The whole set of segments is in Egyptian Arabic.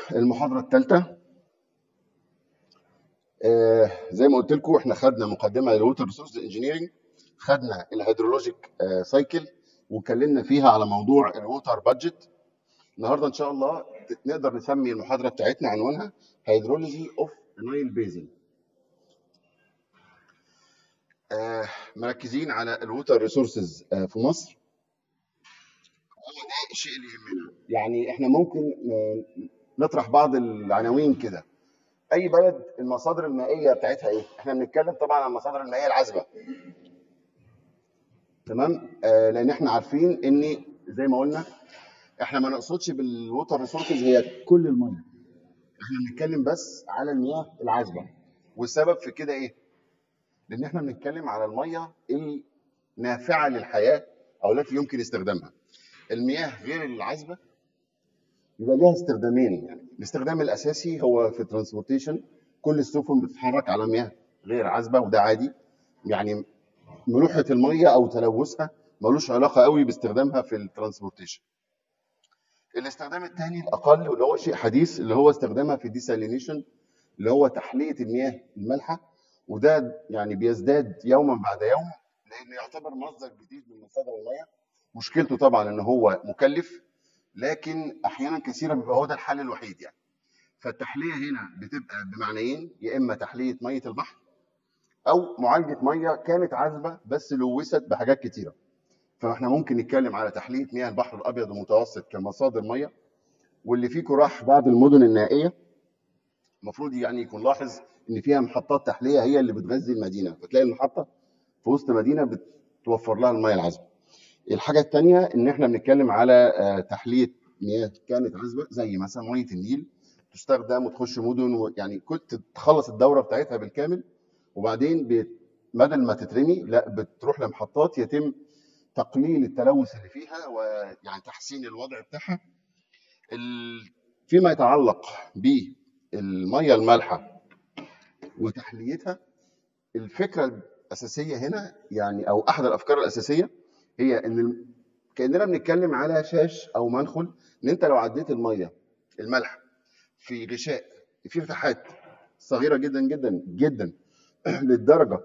المحاضرة الثالثة آه زي ما قلت لكم احنا خدنا مقدمة للووتر ريسورس انجينيرنج خدنا الهيدرولوجيك آه سايكل واتكلمنا فيها على موضوع الووتر بادجت النهارده ان شاء الله نقدر نسمي المحاضرة بتاعتنا عنوانها هيدرولوجي اوف نايل بيزن آه مركزين على الووتر ريسورسز آه في مصر هو ده الشيء اللي يهمنا يعني احنا ممكن آه، نطرح بعض العناوين كده اي بلد المصادر المائيه بتاعتها ايه احنا بنتكلم طبعا عن المصادر المائيه العذبه تمام آه لان احنا عارفين ان زي ما قلنا احنا ما نقصدش بالووتر ريسورسز هي كل الميه احنا بنتكلم بس على المياه العذبه والسبب في كده ايه لان احنا بنتكلم على الميه النافعه للحياه او التي يمكن استخدامها المياه غير العذبه يبقى ليها استخدامين يعني الاستخدام الاساسي هو في الترانسبورتيشن كل السفن بتتحرك على مياه غير عذبه وده عادي يعني ملوحه الميه او تلوثها ملوش علاقه قوي باستخدامها في الترانسبورتيشن الاستخدام الثاني الاقل واللي هو شيء حديث اللي هو استخدامها في الديسالينيشن اللي هو تحليه المياه المالحه وده يعني بيزداد يوما بعد يوم لانه يعتبر مصدر جديد من مصادر المياه مشكلته طبعا ان هو مكلف لكن احيانا كثيرا بيبقى هو ده الحل الوحيد يعني فالتحليه هنا بتبقى بمعنيين يا اما تحليه ميه البحر او معالجه ميه كانت عذبه بس لوثت بحاجات كتيره فاحنا ممكن نتكلم على تحليه مياه البحر الابيض المتوسط كمصادر ميه واللي فيكم راح بعض المدن النائيه المفروض يعني يكون لاحظ ان فيها محطات تحليه هي اللي بتغذي المدينه فتلاقي المحطه في وسط مدينه بتوفر لها الميه العذبه الحاجه الثانيه ان احنا بنتكلم على آه، تحليه مياه كانت عذبه زي مثلا ميه النيل تستخدم وتخش مدن و- يعني كنت تخلص الدوره بتاعتها بالكامل وبعدين بت- بدل ما تترمي لا بتروح لمحطات يتم تقليل التلوث اللي فيها ويعني تحسين الوضع بتاعها ال- فيما يتعلق بالميه المالحه وتحليتها الفكره الاساسيه هنا يعني او احد الافكار الاساسيه هي ان ال- كاننا بنتكلم على شاش او منخل ان انت لو عديت الميه المالحه في غشاء في فتحات صغيره جدا جدا جدا للدرجه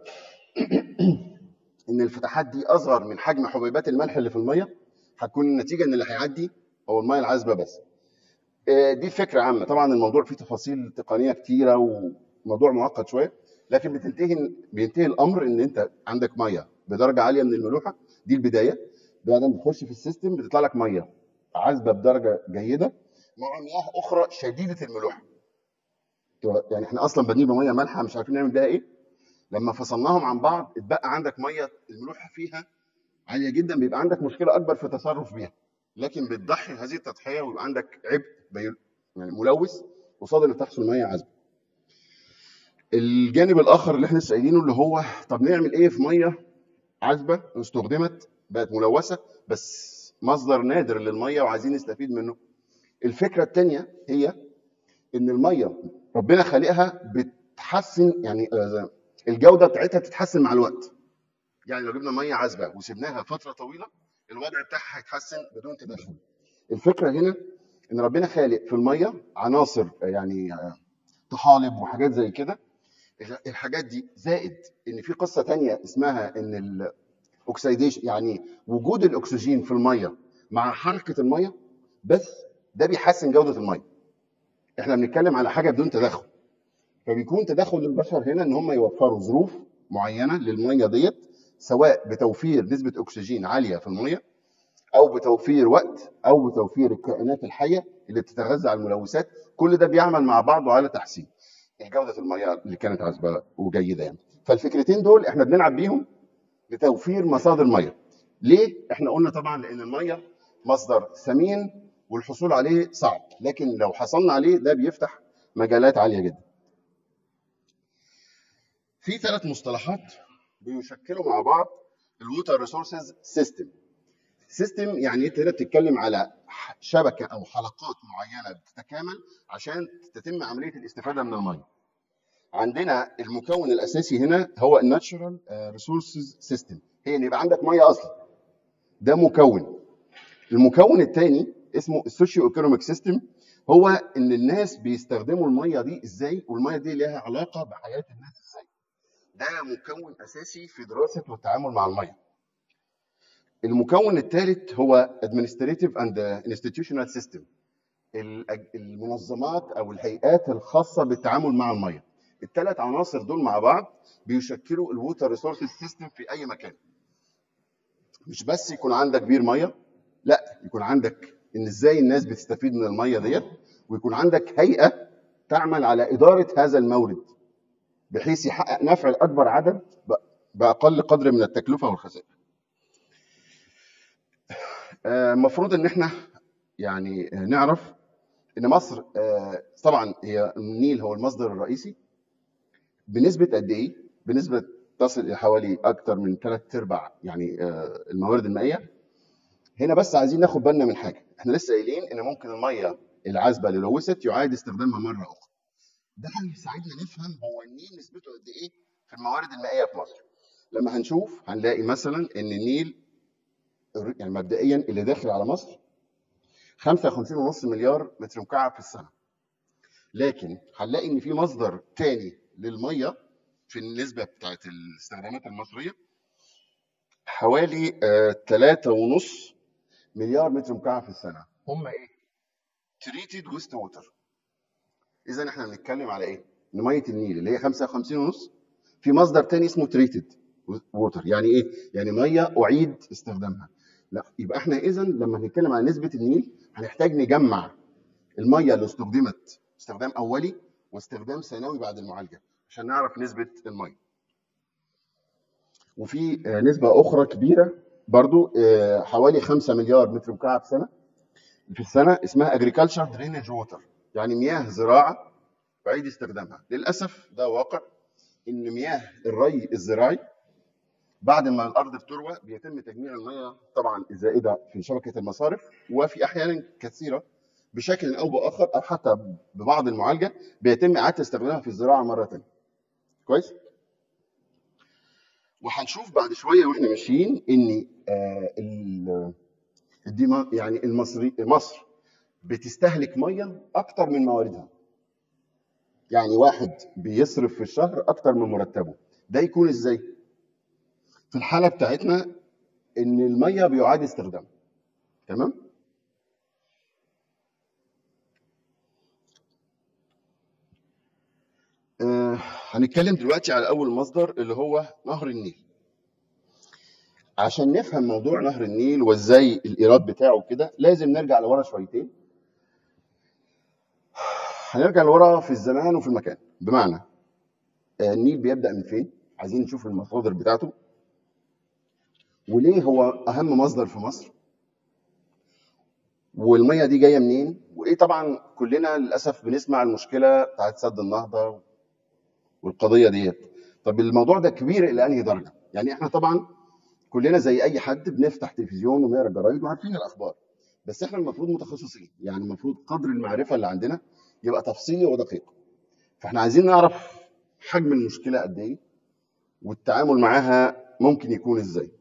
ان الفتحات دي اصغر من حجم حبيبات الملح اللي في الميه هتكون النتيجه ان اللي هيعدي هو الميه العذبه بس آه، دي فكره عامه طبعا الموضوع فيه تفاصيل تقنيه كتيره وموضوع معقد شويه لكن بتنتهي بينتهي الامر ان انت عندك ميه بدرجه عاليه من الملوحه دي البدايه بعدين بتخش في السيستم بتطلع لك ميه عذبه بدرجه جيده مع مياه اخرى شديده الملوحه يعني احنا اصلا بنجيب ميه مالحه مش عارفين نعمل بيها ايه لما فصلناهم عن بعض اتبقى عندك ميه الملوحه فيها عاليه جدا بيبقى عندك مشكله اكبر في التصرف بيها لكن بتضحي هذه التضحيه ويبقى عندك عبء بي- يعني ملوث قصاد ان تحصل ميه عذبه. الجانب الاخر اللي احنا لسه قايلينه اللي هو طب نعمل ايه في ميه عذبه استخدمت بقت ملوثه بس مصدر نادر للميه وعايزين نستفيد منه. الفكره الثانيه هي ان الميه ربنا خالقها بتحسن يعني آه، الجوده بتاعتها بتتحسن مع الوقت. يعني لو جبنا ميه عذبه وسبناها فتره طويله الوضع بتاعها هيتحسن بدون تدخل. الفكره هنا ان ربنا خالق في الميه عناصر يعني آه، طحالب وحاجات زي كده الحاجات دي زائد ان في قصه تانية اسمها ان الاكسيديشن يعني وجود الاكسجين في الميه مع حركه الميه بس ده بيحسن جوده الميه احنا بنتكلم على حاجه بدون تدخل فبيكون تدخل البشر هنا ان هم يوفروا ظروف معينه للميه ديت سواء بتوفير نسبه اكسجين عاليه في الميه او بتوفير وقت او بتوفير الكائنات الحيه اللي بتتغذى على الملوثات كل ده بيعمل مع بعضه على تحسين جوده الميه اللي كانت عذبه وجيده يعني فالفكرتين دول احنا بنلعب بيهم لتوفير مصادر ميه ليه احنا قلنا طبعا لان الميه مصدر ثمين والحصول عليه صعب لكن لو حصلنا عليه ده بيفتح مجالات عاليه جدا في ثلاث مصطلحات بيشكلوا مع بعض الووتر ريسورسز سيستم سيستم يعني انت هنا بتتكلم على ح- شبكه او حلقات معينه بتتكامل عشان تتم عمليه الاستفاده من الميه. عندنا المكون الاساسي هنا هو الناتشورال ريسورسز سيستم هي ان يبقى عندك ميه اصلا. ده مكون. المكون الثاني اسمه السوشيو ايكونوميك سيستم هو ان الناس بيستخدموا الميه دي ازاي والميه دي ليها علاقه بحياه الناس ازاي ده مكون اساسي في دراسه والتعامل مع الميه المكون الثالث هو administrative and institutional system الأج- المنظمات او الهيئات الخاصه بالتعامل مع الميه الثلاث عناصر دول مع بعض بيشكلوا الووتر ريسورسز سيستم في اي مكان مش بس يكون عندك بير ميه لا يكون عندك ان ازاي الناس بتستفيد من الميه ديت ويكون عندك هيئه تعمل على اداره هذا المورد بحيث يحقق نفع لاكبر عدد ب- باقل قدر من التكلفه والخسائر. آه، المفروض ان احنا يعني آه، نعرف ان مصر آه، طبعا هي النيل هو المصدر الرئيسي بنسبه قد ايه؟ بنسبه تصل الى حوالي اكثر من ثلاث ارباع يعني آه، الموارد المائيه هنا بس عايزين ناخد بالنا من حاجه احنا لسه قايلين ان ممكن الميه العذبه اللي لوثت يعاد استخدامها مره اخرى ده هيساعدنا نفهم هو النيل نسبته قد ايه في الموارد المائيه في مصر لما هنشوف هنلاقي مثلا ان النيل يعني مبدئيا اللي داخل على مصر 55.5 مليار متر مكعب في السنه لكن هنلاقي ان في مصدر تاني للميه في النسبه بتاعت الاستخدامات المصريه حوالي ثلاثة ونص مليار متر مكعب في السنه هم ايه؟ تريتد ويست ووتر اذا احنا بنتكلم على ايه؟ ان ميه النيل اللي هي 55 ونص في مصدر تاني اسمه تريتد ووتر يعني ايه؟ يعني ميه اعيد استخدامها لا يبقى احنا اذا لما هنتكلم عن نسبه النيل هنحتاج نجمع الميه اللي استخدمت استخدام اولي واستخدام ثانوي بعد المعالجه عشان نعرف نسبه الميه وفي آه، نسبه اخرى كبيره برضو آه، حوالي 5 مليار متر مكعب سنه في السنه اسمها اجريكلتشر درينج ووتر يعني مياه زراعه بعيد استخدامها للاسف ده واقع ان مياه الري الزراعي بعد ما الارض بتروى بيتم تجميع المياه طبعا الزائده في شبكه المصارف وفي احيان كثيره بشكل او باخر او حتى ببعض المعالجه بيتم اعاده استخدامها في الزراعه مره ثانيه كويس وهنشوف بعد شويه واحنا ماشيين ان آه، ال- الديما يعني المصري مصر بتستهلك ميه اكتر من مواردها يعني واحد بيصرف في الشهر اكتر من مرتبه ده يكون ازاي في الحاله بتاعتنا ان الميه بيعاد استخدامها تمام آه هنتكلم دلوقتي على اول مصدر اللي هو نهر النيل عشان نفهم موضوع نهر النيل وازاي الايراد بتاعه كده لازم نرجع لورا شويتين هنرجع لورا في الزمان وفي المكان بمعنى آه، النيل بيبدا من فين عايزين نشوف المصادر بتاعته وليه هو اهم مصدر في مصر والميه دي جايه منين وايه طبعا كلنا للاسف بنسمع المشكله بتاعت سد النهضه والقضيه ديت طب الموضوع ده كبير الى انهي درجه يعني احنا طبعا كلنا زي اي حد بنفتح تلفزيون ونقرا جرايد وعارفين الاخبار بس احنا المفروض متخصصين يعني المفروض قدر المعرفه اللي عندنا يبقى تفصيلي ودقيق فاحنا عايزين نعرف حجم المشكله قد ايه والتعامل معاها ممكن يكون ازاي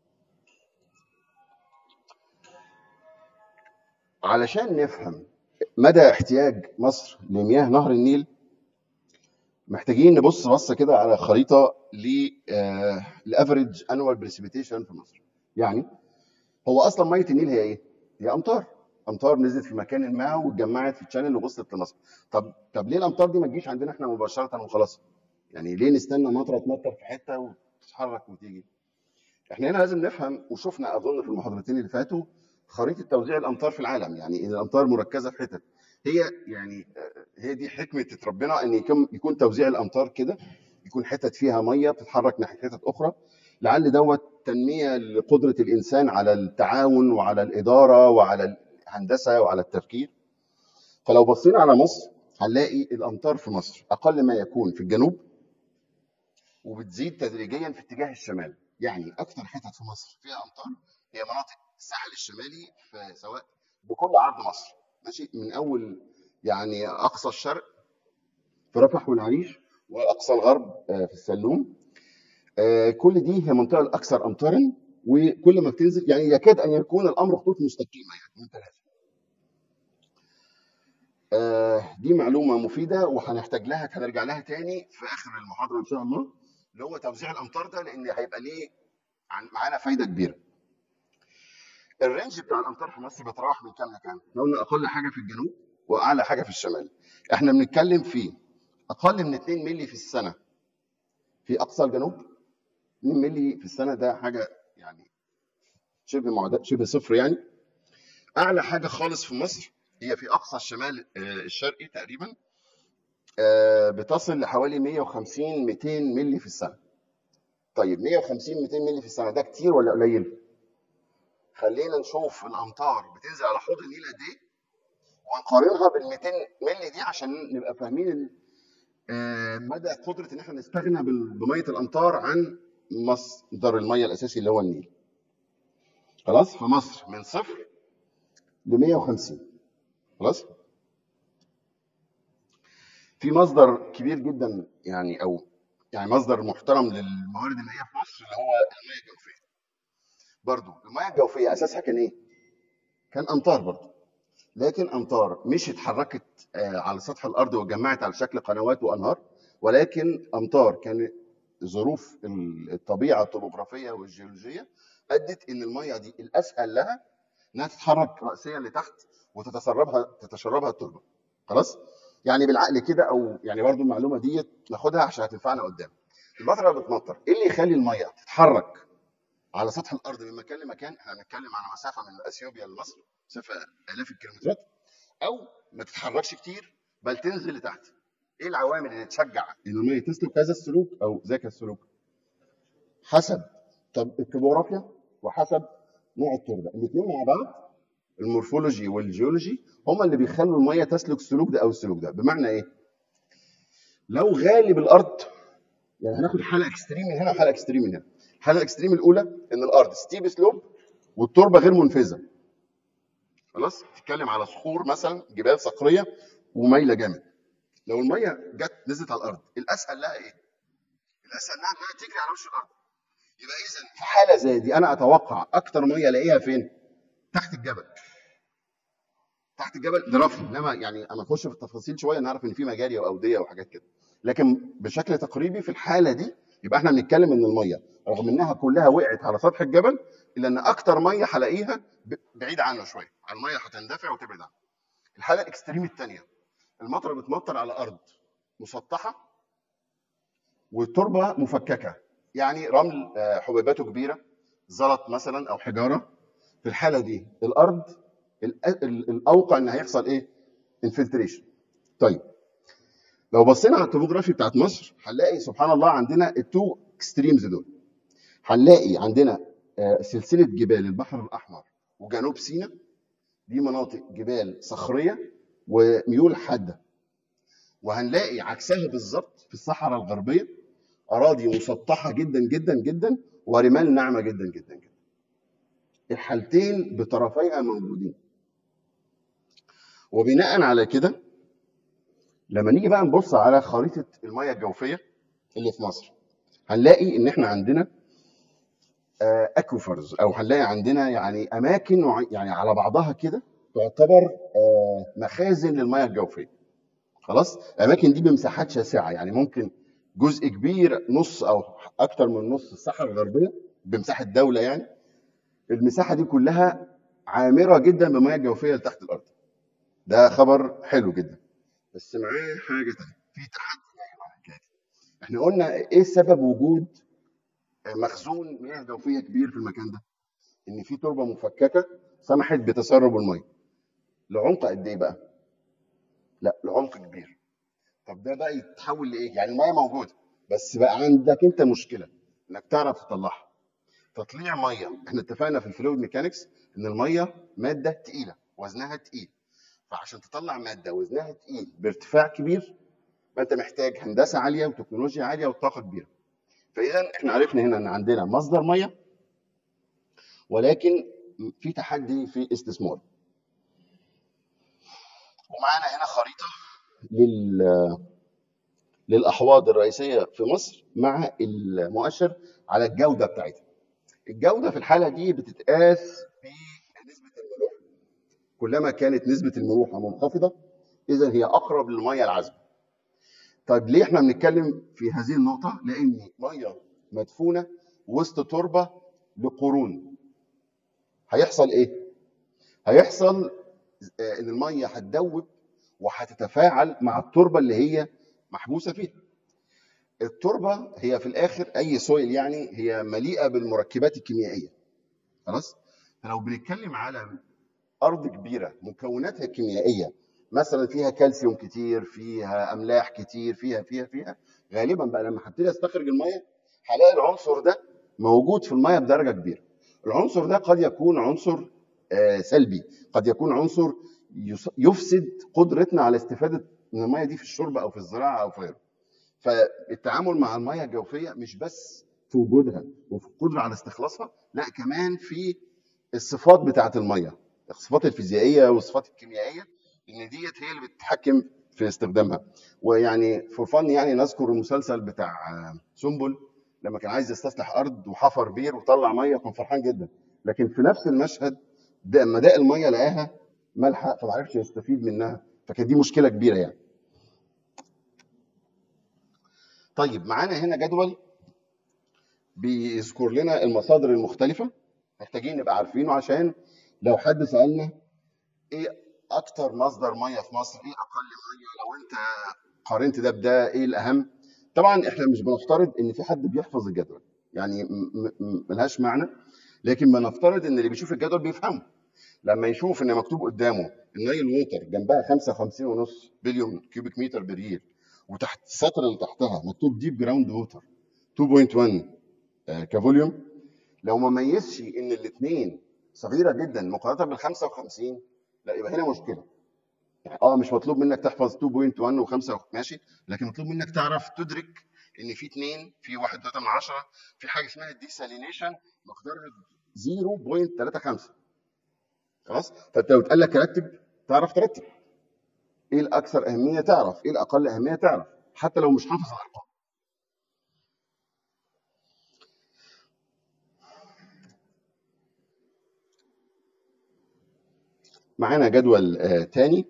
علشان نفهم مدى احتياج مصر لمياه نهر النيل محتاجين نبص بصه كده على خريطه للافريج انوال بريسيبيتيشن في مصر يعني هو اصلا ميه النيل هي ايه هي امطار امطار نزلت في مكان ما واتجمعت في الشانل ووصلت لمصر طب طب ليه الامطار دي ما تجيش عندنا احنا مباشره وخلاص يعني ليه نستنى مطره تمطر في حته وتتحرك وتيجي احنا هنا لازم نفهم وشفنا اظن في المحاضرتين اللي فاتوا خريطه توزيع الامطار في العالم يعني ان الامطار مركزه في حتت هي يعني آه، هي دي حكمه ربنا ان يكون يكون توزيع الامطار كده يكون حتت فيها ميه بتتحرك ناحيه حتت اخرى لعل دوت تنميه لقدره الانسان على التعاون وعلى الاداره وعلى الهندسه وعلى التفكير فلو بصينا على مصر هنلاقي الامطار في مصر اقل ما يكون في الجنوب وبتزيد تدريجيا في اتجاه الشمال يعني اكثر حتت في مصر فيها امطار هي مناطق الساحل الشمالي في سواء بكل عرض مصر ماشي من اول يعني اقصى الشرق في رفح والعريش واقصى الغرب آه، في السلوم آه، كل دي هي منطقه الاكثر امطارا وكل ما بتنزل يعني يكاد ان يكون الامر خطوط مستقيمه يعني من ثلاثه دي معلومه مفيده وهنحتاج لها هنرجع لها تاني في اخر المحاضره ان شاء الله اللي هو توزيع الامطار ده لان هيبقى ليه عن- معانا فايده كبيره الرينج بتاع الامطار في مصر بيتراوح من كام لكام؟ احنا قلنا اقل حاجه في الجنوب واعلى حاجه في الشمال. احنا بنتكلم في اقل من 2 مللي في السنه في اقصى الجنوب 2 مللي في السنه ده حاجه يعني شبه معدل شبه صفر يعني. اعلى حاجه خالص في مصر هي في اقصى الشمال آه، الشرقي تقريبا آه، بتصل لحوالي 150 200 مللي في السنه. طيب 150 200 مللي في السنه ده كتير ولا قليل؟ خلينا نشوف الامطار بتنزل على حوض النيل قد ايه ونقارنها بال 200 مللي دي عشان نبقى فاهمين ال- آه، مدى قدره ان احنا نستغنى بال- بميه الامطار عن مصدر الميه الاساسي اللي هو النيل. خلاص في مصر من صفر ل 150 خلاص في مصدر كبير جدا يعني او يعني مصدر محترم للموارد المائيه في مصر اللي هو المياه الجوفيه. برضو المياه الجوفيه اساسها كان ايه؟ كان امطار برضو لكن امطار مش اتحركت آه، على سطح الارض واتجمعت على شكل قنوات وانهار ولكن امطار كان ظروف ال- الطبيعه الطبوغرافيه والجيولوجيه ادت ان الميه دي الاسهل لها انها تتحرك راسيا لتحت وتتسربها تتشربها التربه خلاص يعني بالعقل كده او يعني برضو المعلومه دي ناخدها عشان هتنفعنا قدام المطره بتمطر ايه اللي يخلي الميه تتحرك على سطح الارض من مكان لمكان احنا بنتكلم على مسافه من اثيوبيا لمصر مسافه الاف الكيلومترات او ما تتحركش كتير بل تنزل لتحت ايه العوامل اللي تشجع ان الميه تسلك هذا السلوك او ذاك السلوك حسب طب الطبوغرافيا وحسب نوع التربه الاثنين مع بعض المورفولوجي والجيولوجي هما اللي بيخلوا الميه تسلك السلوك ده او السلوك ده بمعنى ايه لو غالب الارض يعني هناخد حاله اكستريم من هنا وحاله اكستريم من هنا الحاله الاكستريم الاولى ان الارض ستيب سلوب والتربه غير منفذه خلاص تتكلم على صخور مثلا جبال صخريه ومايله جامد لو الميه جت نزلت على الارض الاسهل لها ايه الاسهل لها انها تجري على وش الارض يبقى اذا في حاله زي دي انا اتوقع اكتر ميه الاقيها فين تحت الجبل تحت الجبل ده رفض انما يعني اما نخش في التفاصيل شويه نعرف ان في مجاري واوديه وحاجات كده لكن بشكل تقريبي في الحاله دي يبقى احنا بنتكلم ان الميه رغم انها كلها وقعت على سطح الجبل الا ان اكتر ميه هلاقيها ب- بعيد عنه شويه الميه هتندفع وتبعد عنه الحاله الاكستريم الثانيه المطره بتمطر على ارض مسطحه والتربه مفككه يعني رمل آه، حبيباته كبيره زلط مثلا او حجاره في الحاله دي الارض ال- ال- الاوقع ان هيحصل ايه انفلتريشن طيب لو بصينا على التوبوغرافي بتاعت مصر هنلاقي سبحان الله عندنا التو اكستريمز دول هنلاقي عندنا آه، سلسله جبال البحر الاحمر وجنوب سيناء دي مناطق جبال صخريه وميول حاده وهنلاقي عكسها بالظبط في الصحراء الغربيه اراضي مسطحه جدا جدا جدا ورمال ناعمه جدا جدا جدا الحالتين بطرفيها موجودين وبناء على كده لما نيجي بقى نبص على خريطه المياه الجوفيه اللي في مصر هنلاقي ان احنا عندنا اكوفرز او هنلاقي عندنا يعني اماكن وع- يعني على بعضها كده تعتبر آه، مخازن للمياه الجوفيه خلاص الاماكن دي بمساحات شاسعه يعني ممكن جزء كبير نص او اكتر من نص الصحراء الغربيه بمساحه دوله يعني المساحه دي كلها عامره جدا بمياه جوفيه لتحت الارض ده خبر حلو جدا بس معاه حاجه تانية في تحدي جاي مع الحكايه دي. احنا قلنا ايه سبب وجود مخزون مياه جوفيه كبير في المكان ده ان في تربه مفككه سمحت بتسرب الميه لعمق قد ايه بقى لا لعمق كبير طب ده بقى يتحول لايه يعني الميه موجوده بس بقى عندك انت مشكله انك تعرف تطلعها تطليع ميه احنا اتفقنا في الفلويد ميكانكس ان الميه ماده تقيله وزنها تقيل فعشان تطلع ماده وزنها تقيل بارتفاع كبير فانت محتاج هندسه عاليه وتكنولوجيا عاليه وطاقه كبيره فاذا احنا عرفنا هنا ان عندنا مصدر ميه ولكن في تحدي في استثماره ومعانا هنا خريطه لل للاحواض الرئيسيه في مصر مع المؤشر على الجوده بتاعتها الجوده في الحاله دي بتتقاس بنسبه الملوحه كلما كانت نسبه الملوحه منخفضه اذا هي اقرب للميه العذبه طيب ليه احنا بنتكلم في هذه النقطه لان ميه مدفونه وسط تربه لقرون هيحصل ايه هيحصل آه، ان الميه هتدوب وهتتفاعل مع التربه اللي هي محبوسه فيها التربه هي في الاخر اي سويل يعني هي مليئه بالمركبات الكيميائيه خلاص فلو بنتكلم على ارض كبيره مكوناتها الكيميائيه مثلا فيها كالسيوم كتير فيها املاح كتير فيها فيها فيها غالبا بقى لما هبتدي استخرج الميه هلاقي العنصر ده موجود في الميه بدرجه كبيره العنصر ده قد يكون عنصر آه، سلبي قد يكون عنصر يس- يفسد قدرتنا على استفاده من الميه دي في الشرب او في الزراعه او في غيره فالتعامل مع الميه الجوفيه مش بس في وجودها وفي القدره على استخلاصها لا كمان في الصفات بتاعه الميه الصفات الفيزيائيه والصفات الكيميائيه ان ديت هي اللي بتتحكم في استخدامها ويعني فور فن يعني نذكر المسلسل بتاع آه، سنبل لما كان عايز يستصلح ارض وحفر بير وطلع ميه كان فرحان جدا لكن في نفس المشهد ده لما داق الميه لقاها مالحه فما عرفش يستفيد منها فكانت دي مشكله كبيره يعني طيب معانا هنا جدول بيذكر لنا المصادر المختلفه محتاجين نبقى عارفينه عشان لو حد سالنا ايه اكتر مصدر ميه في مصر ايه اقل ميه لو انت قارنت ده بده ايه الاهم طبعا احنا مش بنفترض ان في حد بيحفظ الجدول يعني م- م- ملهاش معنى لكن بنفترض ان اللي بيشوف الجدول بيفهمه لما يشوف ان مكتوب قدامه النايل ووتر جنبها 55 ونص بليون كيوبيك متر بريل وتحت السطر اللي تحتها مكتوب ديب جراوند ووتر 2.1 آه، كفوليوم لو ما ميزش ان الاثنين صغيره جدا مقارنه بال 55 لا يبقى هنا مشكله اه مش مطلوب منك تحفظ 2.1 و5 ماشي لكن مطلوب منك تعرف تدرك ان في اثنين في 1 3 من 10 في حاجه اسمها الديسالينيشن مقدارها 0.35 خلاص فانت لو اتقال لك رتب تعرف ترتب ايه الاكثر اهميه تعرف ايه الاقل اهميه تعرف حتى لو مش حافظ الارقام معانا جدول آه تاني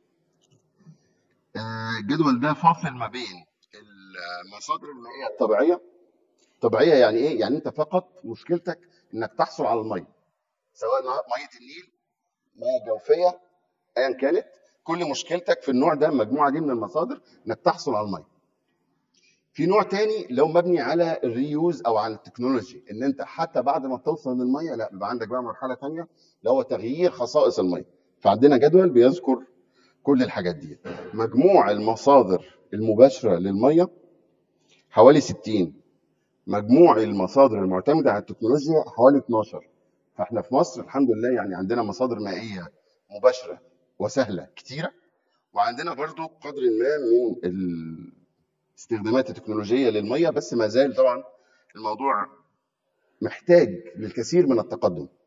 آه الجدول ده فاصل ما بين المصادر المائيه الطبيعيه طبيعيه يعني ايه يعني انت فقط مشكلتك انك تحصل على الميه سواء ميه النيل ميه جوفيه ايا كانت كل مشكلتك في النوع ده المجموعه دي من المصادر انك تحصل على الميه في نوع تاني لو مبني على الريوز او على التكنولوجي ان انت حتى بعد ما توصل للميه لا بيبقى عندك بقى مرحله تانيه اللي هو تغيير خصائص الميه فعندنا جدول بيذكر كل الحاجات دي مجموع المصادر المباشره للميه حوالي 60 مجموع المصادر المعتمده على التكنولوجيا حوالي 12 فاحنا في مصر الحمد لله يعني عندنا مصادر مائيه مباشره وسهله كتيره وعندنا برضو قدر ما من الاستخدامات التكنولوجيه للميه بس ما زال طبعا الموضوع محتاج للكثير من التقدم